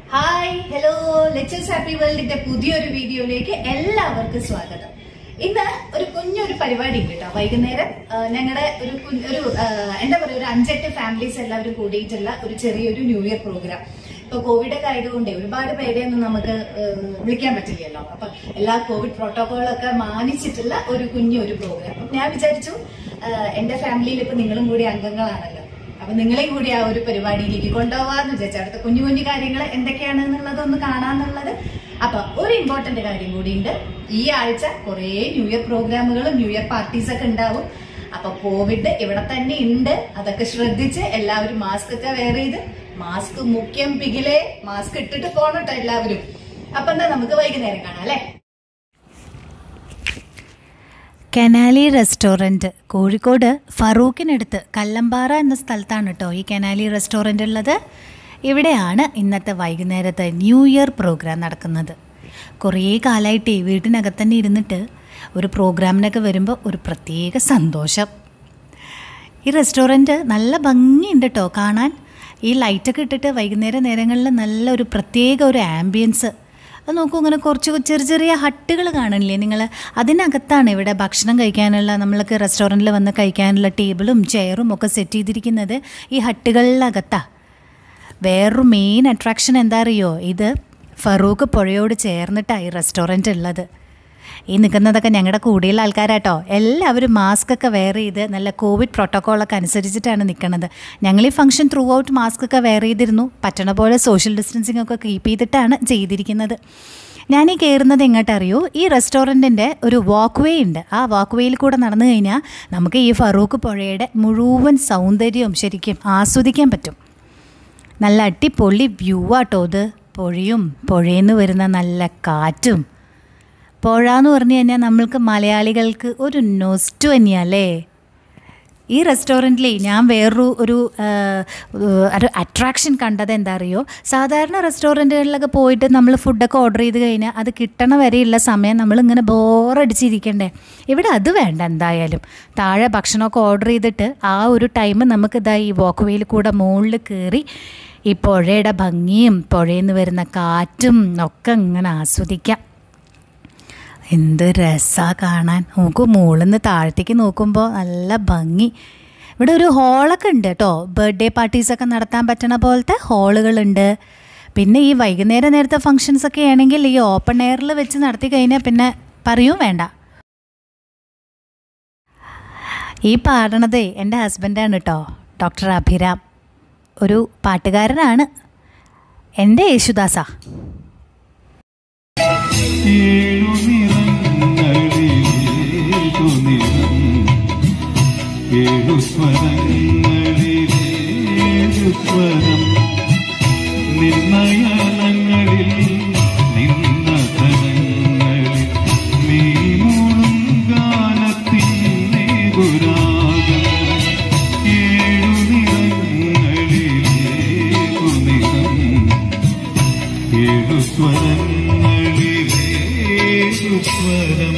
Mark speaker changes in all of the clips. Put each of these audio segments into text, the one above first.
Speaker 1: hi hello ലെച്ചേഴ്സ് happy വേൾഡിന്റെ പുതിയൊരു വീഡിയോയിലേക്ക് എല്ലാവർക്കും സ്വാഗതം ഇന്ന് ഒരു കുഞ്ഞൊരു പരിപാടി ഉണ്ട് കേട്ടോ വൈകുന്നേരം ഞങ്ങളുടെ ഒരു കുഞ്ഞ്- ഒരു ആ, എന്താ പറയുക ഒരു അഞ്ചെട്ട് ഫാമിലീസ് എല്ലാവരും കൂടിയിട്ടുള്ള ഒരു ചെറിയൊരു ന്യൂ ഇയർ പ്രോഗ്രാം ഇപ്പൊ കോവിഡ് ഒക്കെ ആയതുകൊണ്ട് ഒരുപാട് പേരെയൊന്നും നമുക്ക് ആ, വിളിക്കാൻ പറ്റില്ലല്ലോ അപ്പൊ എല്ലാ കോവിഡ് പ്രോട്ടോകോളൊക്കെ മാനിച്ചിട്ടുള്ള ഒരു കുഞ്ഞു ഒരു പ്രോഗ്രാം അപ്പൊ ഞാൻ വിചാരിച്ചു ആ, എന്റെ ഫാമിലിയിൽ ഇപ്പൊ നിങ്ങളും കൂടി അംഗങ്ങളാണല്ലോ അപ്പൊ നിങ്ങളെയും കൂടി ആ ഒരു പരിപാടിയിലേക്ക് കൊണ്ടുപോവാന്ന് വിചാരിച്ചു അവിടുത്തെ കുഞ്ഞു കുഞ്ഞു കാര്യങ്ങൾ എന്തൊക്കെയാണ് എന്നുള്ളത് ഒന്ന് കാണാന്നുള്ളത് അപ്പൊ ഒരു ഇമ്പോർട്ടന്റ് കാര്യം കൂടിയുണ്ട് ഈ ആഴ്ച കുറെ ന്യൂ ഇയർ പ്രോഗ്രാമുകളും ന്യൂ ഇയർ പാർട്ടീസ് ഒക്കെ ഉണ്ടാവും അപ്പൊ കോവിഡ് ഇവിടെ തന്നെ ഉണ്ട് അതൊക്കെ ശ്രദ്ധിച്ച് എല്ലാവരും മാസ്ക് ഒക്കെ വെയർ ചെയ്ത് മാസ്ക് മുഖ്യം പികിലേ മാസ്ക് ഇട്ടിട്ട് പോകണം കേട്ടോ എല്ലാവരും അപ്പൊ എന്താ നമുക്ക് വൈകുന്നേരം കാണാം അല്ലേ
Speaker 2: കനാലി റെസ്റ്റോറൻറ്റ് കോഴിക്കോട് ഫറൂഖിനടുത്ത് കല്ലമ്പാറ എന്ന സ്ഥലത്താണ് കേട്ടോ ഈ കനാലി റെസ്റ്റോറൻ്റ് ഉള്ളത് ഇവിടെയാണ് ഇന്നത്തെ വൈകുന്നേരത്തെ ന്യൂ ഇയർ പ്രോഗ്രാം നടക്കുന്നത് കുറേ കാലമായിട്ടേ വീട്ടിനകത്ത് തന്നെ ഇരുന്നിട്ട് ഒരു പ്രോഗ്രാമിനൊക്കെ വരുമ്പോൾ ഒരു പ്രത്യേക സന്തോഷം ഈ റെസ്റ്റോറൻറ്റ് നല്ല ഭംഗിയുണ്ട് കേട്ടോ കാണാൻ ഈ ലൈറ്റൊക്കെ ഇട്ടിട്ട് വൈകുന്നേര നേരങ്ങളിൽ നല്ല ഒരു പ്രത്യേക ഒരു ആംബിയൻസ് അത് നോക്കൂ ഇങ്ങനെ കുറച്ച് ചെറിയ ചെറിയ ഹട്ടുകൾ കാണില്ലേ നിങ്ങൾ അതിനകത്താണ് ഇവിടെ ഭക്ഷണം കഴിക്കാനുള്ള നമ്മൾക്ക് റെസ്റ്റോറൻറ്റിൽ വന്ന് കഴിക്കാനുള്ള ടേബിളും ചെയറും ഒക്കെ സെറ്റ് ചെയ്തിരിക്കുന്നത് ഈ ഹട്ടുകളിലകത്താണ് വേറൊരു മെയിൻ അട്രാക്ഷൻ എന്താ അറിയോ ഇത് ഫറൂഖ് പുഴയോട് ചേർന്നിട്ടാണ് ഈ റെസ്റ്റോറൻറ്റ് ഉള്ളത് ഈ നിൽക്കുന്നതൊക്കെ ഞങ്ങളുടെ കൂടെയുള്ള ആൾക്കാരാട്ടോ എല്ലാവരും മാസ്ക് ഒക്കെ വെയർ ചെയ്ത് നല്ല കോവിഡ് പ്രോട്ടോക്കോളൊക്കെ അനുസരിച്ചിട്ടാണ് നിൽക്കുന്നത് ഞങ്ങൾ ഈ ഫംഗ്ഷൻ ത്രൂ ഔട്ട് മാസ്ക് ഒക്കെ വെയർ ചെയ്തിരുന്നു പറ്റണ പോലെ സോഷ്യൽ ഡിസ്റ്റൻസിങ് ഒക്കെ കീപ്പ് ചെയ്തിട്ടാണ് ചെയ്തിരിക്കുന്നത് ഞാൻ ഈ കയറുന്നത് എങ്ങോട്ടറിയോ ഈ റെസ്റ്റോറൻറ്റിൻ്റെ ഒരു വാക്ക് വേ ഉണ്ട് ആ വാക്ക് വേയിൽ കൂടെ നടന്നു കഴിഞ്ഞാൽ നമുക്ക് ഈ ഫറൂഖ് പുഴയുടെ മുഴുവൻ സൗന്ദര്യവും ശരിക്കും ആസ്വദിക്കാൻ പറ്റും നല്ല അടിപൊളി വ്യൂ ആട്ടോ ഇത് പുഴയും പുഴയിൽ നിന്ന് വരുന്ന നല്ല കാറ്റും പുഴ എന്ന് പറഞ്ഞു കഴിഞ്ഞാൽ നമ്മൾക്ക് മലയാളികൾക്ക് ഒരു നൊസ്റ്റു തന്നെയല്ലേ ഈ റെസ്റ്റോറൻറ്റിലേ ഞാൻ വേറൊരു ഒരു ആ, ഒരു അട്രാക്ഷൻ കണ്ടത് എന്താ അറിയോ സാധാരണ റെസ്റ്റോറൻറ്റുകളിലൊക്കെ പോയിട്ട് നമ്മൾ ഫുഡൊക്കെ ഓർഡർ ചെയ്ത് കഴിഞ്ഞാൽ അത് കിട്ടണ വരെയുള്ള സമയം നമ്മളിങ്ങനെ ബോറടിച്ചിരിക്കണ്ടേ ഇവിടെ അത് വേണ്ട എന്തായാലും താഴെ ഭക്ഷണമൊക്കെ ഓർഡർ ചെയ്തിട്ട് ആ ഒരു ടൈം നമുക്ക് ഇതാ ഈ വാക്ക് വേയിൽ കൂടെ മുകളിൽ കയറി ഈ പുഴയുടെ ഭംഗിയും പുഴയിൽ നിന്ന് വരുന്ന കാറ്റും ഒക്കെ ഇങ്ങനെ ആസ്വദിക്കാം എന്ത് രസാ കാണാൻ നോക്കൂ മുകളിൽ നിന്ന് താഴത്തേക്ക് നോക്കുമ്പോൾ നല്ല ഭംഗി ഇവിടെ ഒരു ഹോളൊക്കെ ഉണ്ട് കേട്ടോ ബർത്ത്ഡേ പാർട്ടീസൊക്കെ നടത്താൻ പറ്റണ പോലത്തെ ഹോളുകളുണ്ട് പിന്നെ ഈ വൈകുന്നേരം നേരത്തെ ഫങ്ഷൻസ് ഒക്കെ ആണെങ്കിൽ ഈ ഓപ്പൺ എയറിൽ വെച്ച് നടത്തി കഴിഞ്ഞാൽ പിന്നെ പറയും വേണ്ട ഈ പാടണതേ എൻ്റെ ഹസ്ബൻഡാണ് കേട്ടോ ഡോക്ടർ അഭിരാം ഒരു പാട്ടുകാരനാണ് എൻ്റെ യേശുദാസാ
Speaker 3: ഏഴു നിറങ്ങളിലേതു നിറം ഏഴു സ്വരങ്ങളിലേഴു സ്വരം നിർണയനങ്ങളിൽ നിന്നതനങ്ങളിൽ നീ മൂളും ഗാനത്തിൻ്റെ ഗുരാഗം ഏഴു നിറങ്ങളിലേതു നിറം ഏഴു സ്വരങ്ങളിലേഴു സ്വരം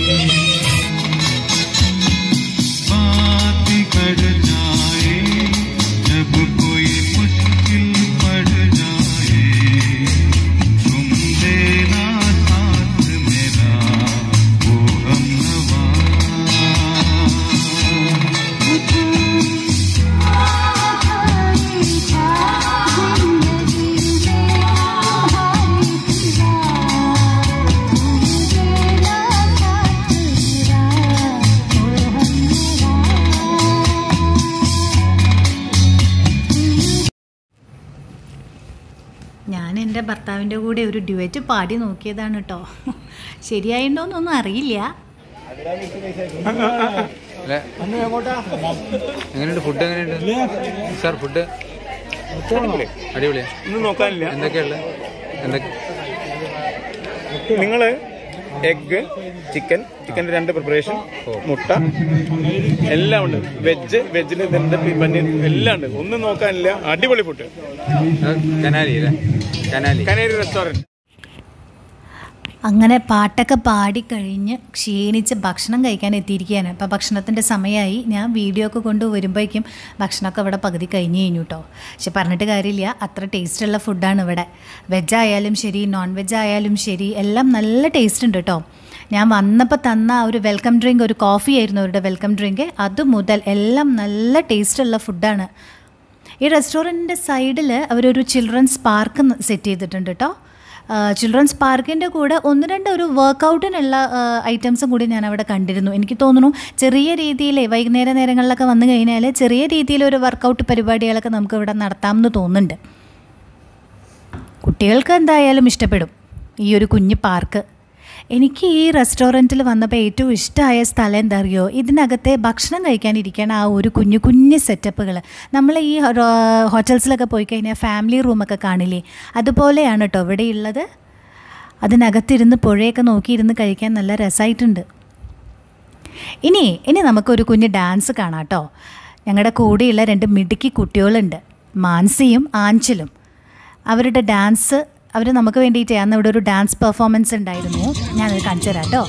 Speaker 3: बात कर जाए जब कोई मुश्किल पड़ जाए तुम देना साथ मेरा वो हम
Speaker 2: ഞാൻ എൻ്റെ ഭർത്താവിൻ്റെ കൂടെ ഒരു ഡ്യുവറ്റ് പാടി നോക്കിയതാണ് കേട്ടോ ശരിയായിട്ടോന്നൊന്നും അറിയില്ല
Speaker 4: അല്ല എങ്ങനെയുണ്ട് ഫുഡ് എങ്ങനെയുണ്ട് സാർ ഫുഡ് അടിപൊളിയാ
Speaker 5: ഒന്നും നോക്കാനില്ല
Speaker 4: എന്തൊക്കെയുള്ള എന്തൊക്കെ
Speaker 5: നിങ്ങള് എഗ് ചിക്കൻ ചിക്കൻ്റെ രണ്ട് പ്രിപ്പറേഷൻ മുട്ട എല്ലാം ഉണ്ട് വെജ് വെജിന് രണ്ട് പന്നീർ എല്ലാം ഉണ്ട് ഒന്നും നോക്കാനില്ല അടിപൊളി ഫുഡ്
Speaker 4: കനാലി അല്ലേ കനാലി
Speaker 5: കനേരി റെസ്റ്റോറന്റ്
Speaker 2: അങ്ങനെ പാട്ടൊക്കെ പാടിക്കഴിഞ്ഞ് ക്ഷീണിച്ച് ഭക്ഷണം കഴിക്കാൻ എത്തിയിരിക്കുകയാണ് അപ്പോൾ ഭക്ഷണത്തിൻ്റെ സമയമായി ഞാൻ വീഡിയോ ഒക്കെ കൊണ്ട് വരുമ്പോഴേക്കും ഭക്ഷണമൊക്കെ ഇവിടെ പകുതി കഴിഞ്ഞ് കഴിഞ്ഞു കേട്ടോ പക്ഷെ പറഞ്ഞിട്ട് കാര്യമില്ല അത്ര ടേസ്റ്റുള്ള ഫുഡാണ് ഇവിടെ വെജ് ആയാലും ശരി നോൺ വെജ് ആയാലും ശരി എല്ലാം നല്ല ടേസ്റ്റ് ഉണ്ട് കേട്ടോ ഞാൻ വന്നപ്പോൾ തന്ന ആ ഒരു വെൽക്കം ഡ്രിങ്ക് ഒരു കോഫി ആയിരുന്നു അവരുടെ വെൽക്കം ഡ്രിങ്ക് അത് മുതൽ എല്ലാം നല്ല ടേസ്റ്റുള്ള ഫുഡാണ് ഈ റെസ്റ്റോറൻറ്റിൻ്റെ സൈഡിൽ അവരൊരു ചിൽഡ്രൻസ് പാർക്ക് സെറ്റ് ചെയ്തിട്ടുണ്ട് കേട്ടോ ചിൽഡ്രൻസ് പാർക്കിൻ്റെ കൂടെ ഒന്ന് രണ്ട് ഒരു വർക്കൗട്ടിനുള്ള ഐറ്റംസും കൂടി ഞാൻ അവിടെ കണ്ടിരുന്നു എനിക്ക് തോന്നുന്നു ചെറിയ രീതിയിൽ വൈകുന്നേര നേരങ്ങളിലൊക്കെ വന്നു കഴിഞ്ഞാൽ ചെറിയ രീതിയിൽ ഒരു വർക്കൗട്ട് പരിപാടികളൊക്കെ നമുക്ക് ഇവിടെ നടത്താമെന്ന് തോന്നുന്നുണ്ട് കുട്ടികൾക്ക് എന്തായാലും ഇഷ്ടപ്പെടും ഈ ഒരു കുഞ്ഞ് പാർക്ക് എനിക്ക് ഈ റെസ്റ്റോറൻറ്റിൽ വന്നപ്പോൾ ഏറ്റവും ഇഷ്ടമായ സ്ഥലം എന്താ അറിയോ ഇതിനകത്തെ ഭക്ഷണം കഴിക്കാനിരിക്കണ ആ ഒരു കുഞ്ഞു കുഞ്ഞു സെറ്റപ്പുകൾ നമ്മൾ ഈ ഹോ- ഹോട്ടൽസിലൊക്കെ പോയി കഴിഞ്ഞാൽ ഫാമിലി റൂമൊക്കെ കാണില്ലേ അതുപോലെയാണ് കേട്ടോ ഇവിടെയുള്ളത് അതിനകത്തിരുന്ന് പുഴയൊക്കെ നോക്കിയിരുന്ന് കഴിക്കാൻ നല്ല രസമായിട്ടുണ്ട് ഇനി ഇനി നമുക്കൊരു കുഞ്ഞ് ഡാൻസ് കാണാം കേട്ടോ ഞങ്ങളുടെ കൂടെയുള്ള രണ്ട് മിടുക്കി കുട്ടികളുണ്ട് മാൻസിയും ആഞ്ചലും അവരുടെ ഡാൻസ് അവർ നമുക്ക് വേണ്ടിയിട്ട് അന്ന് ഇവിടെ ഒരു ഡാൻസ് പെർഫോമൻസ് ഉണ്ടായിരുന്നു ഞാനത് കാണിച്ചു തരാം കേട്ടോ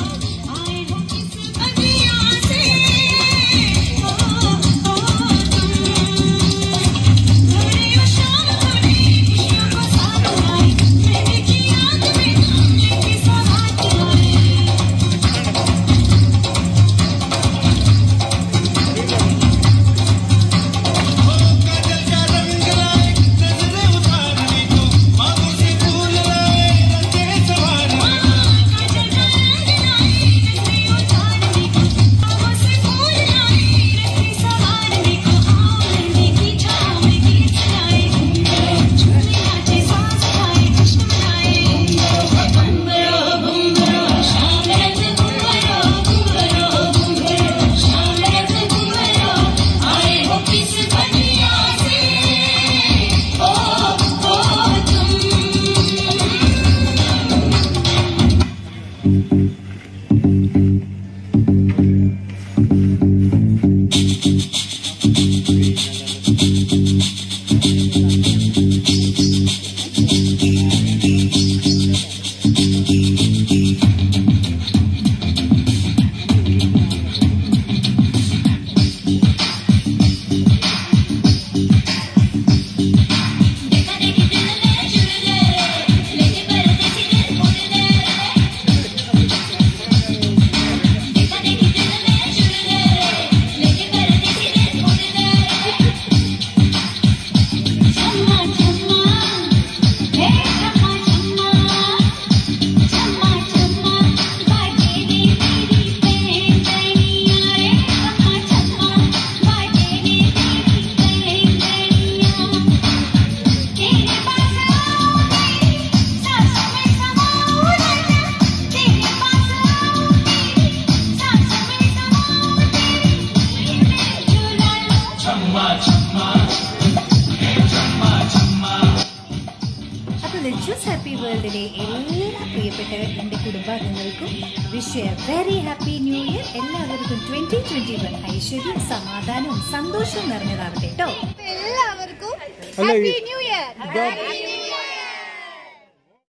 Speaker 2: അപ്പോൾ ലിച്ചൂസ് ഹാപ്പി വേൾഡിലെ എല്ലാ പ്രിയപ്പെട്ട എൻ്റെ കുടുംബാംഗങ്ങൾക്കും wish a very happy new year എല്ലാവർക്കും ട്വന്റി ട്വന്റി വൺ ഐശ്വര്യം സമാധാനവും സന്തോഷവും നിറഞ്ഞതാവട്ടെ കേട്ടോ
Speaker 1: എല്ലാവർക്കും ഹാപ്പി ന്യൂ ഇയർ